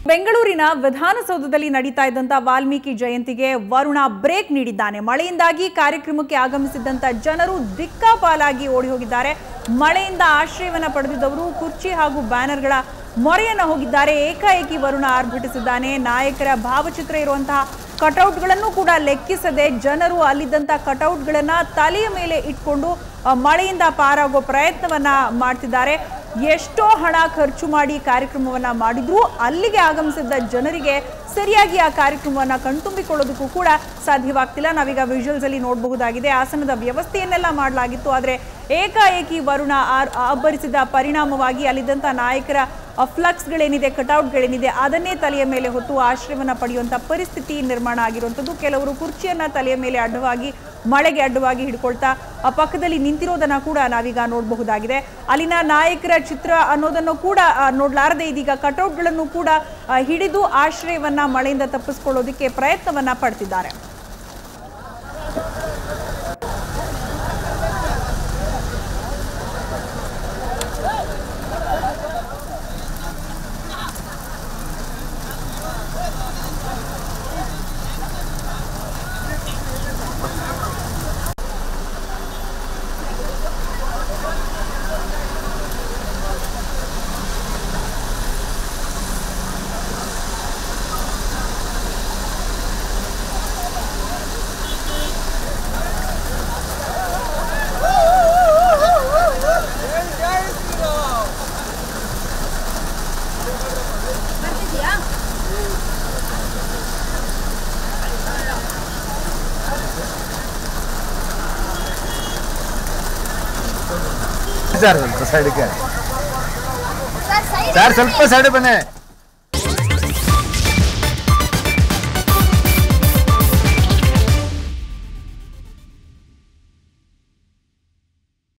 ಬೆಂಗಳೂರಿನ ವಿಧಾನಸೌಧದಲ್ಲಿ ನಡೀತಾ ಇದ್ದಂತ ವಾಲ್ಮೀಕಿ ಜಯಂತಿಗೆ ವರುಣ ಬ್ರೇಕ್ ನೀಡಿದ್ದಾನೆ ಮಳೆಯಿಂದಾಗಿ ಕಾರ್ಯಕ್ರಮಕ್ಕೆ ಆಗಮಿಸಿದ್ದಂತ ಜನರು ದಿಕ್ಕಾಪಾಲಾಗಿ ಓಡಿ ಹೋಗಿದ್ದಾರೆ ಮಳೆಯಿಂದ ಆಶ್ರಯವನ್ನ ಪಡೆದಿದ್ದವರು ಕುರ್ಚಿ ಹಾಗೂ ಬ್ಯಾನರ್ಗಳ ಮೊರೆಯನ್ನ ಹೋಗಿದ್ದಾರೆ ಏಕಾಏಕಿ ವರುಣ ಆರ್ಭಟಿಸಿದ್ದಾನೆ ನಾಯಕರ ಭಾವಚಿತ್ರ ಇರುವಂತಹ ಕಟೌಟ್ಗಳನ್ನು ಕೂಡ ಲೆಕ್ಕಿಸದೆ ಜನರು ಅಲ್ಲಿದ್ದಂಥ ಕಟೌಟ್ಗಳನ್ನ ತಲೆಯ ಮೇಲೆ ಇಟ್ಕೊಂಡು ಆ, ಮಳೆಯಿಂದ ಪಾರಾಗೋ ಪ್ರಯತ್ನವನ್ನ ಮಾಡ್ತಿದ್ದಾರೆ ಎಷ್ಟೋ ಹಣ ಖರ್ಚು ಮಾಡಿ ಕಾರ್ಯಕ್ರಮವನ್ನ ಮಾಡಿದ್ರು ಅಲ್ಲಿಗೆ ಆಗಮಿಸಿದ್ದ ಜನರಿಗೆ ಸರಿಯಾಗಿ ಆ ಕಾರ್ಯಕ್ರಮವನ್ನ ಕಣ್ತುಂಬಿಕೊಳ್ಳೋದಕ್ಕೂ ಕೂಡ ಸಾಧ್ಯವಾಗ್ತಿಲ್ಲ ನಾವೀಗ ವಿಜುವಲ್ಸ್ ಅಲ್ಲಿ ನೋಡಬಹುದಾಗಿದೆ ಆಸನದ ವ್ಯವಸ್ಥೆಯನ್ನೆಲ್ಲ ಮಾಡಲಾಗಿತ್ತು ಆದರೆ ಏಕಾಏಕಿ ವರುಣ ಆರ್ ಅಬ್ಬರಿಸಿದ ಪರಿಣಾಮವಾಗಿ ಅಲ್ಲಿದ್ದಂಥ ನಾಯಕರ ಫ್ಲಕ್ಸ್ಗಳೇನಿದೆ ಕಟೌಟ್ಗಳೇನಿದೆ ಅದನ್ನೇ ತಲೆಯ ಮೇಲೆ ಹೊತ್ತು ಆಶ್ರಯವನ್ನ ಪಡೆಯುವಂಥ ಪರಿಸ್ಥಿತಿ ನಿರ್ಮಾಣ ಆಗಿರುವಂಥದ್ದು ಕೆಲವರು ಕುರ್ಚಿಯನ್ನ ತಲೆಯ ಮೇಲೆ ಅಡ್ಡವಾಗಿ ಮಳೆಗೆ ಅಡ್ಡವಾಗಿ ಹಿಡ್ಕೊಳ್ತಾ ಆ ಪಕ್ಕದಲ್ಲಿ ನಿಂತಿರೋದನ್ನ ಕೂಡ ನಾವೀಗ ನೋಡಬಹುದಾಗಿದೆ ಅಲ್ಲಿನ ನಾಯಕರ ಚಿತ್ರ ಅನ್ನೋದನ್ನು ಕೂಡ ಆ, ನೋಡ್ಲಾರದೆ ಇದೀಗ ಕಟೌಟ್ಗಳನ್ನು ಕೂಡ ಆ, ಹಿಡಿದು ಆಶ್ರಯವನ್ನ ಮಳೆಯಿಂದ ತಪ್ಪಿಸ್ಕೊಳ್ಳೋದಕ್ಕೆ ಪ್ರಯತ್ನವನ್ನ ಪಡ್ತಿದ್ದಾರೆ ಸರ್ ಸ್ವಲ್ಪ ಸೈಡ್ಗೆ ಸರ್ ಸ್ವಲ್ಪ ಸೈಡ್ ಬನ್ನಿ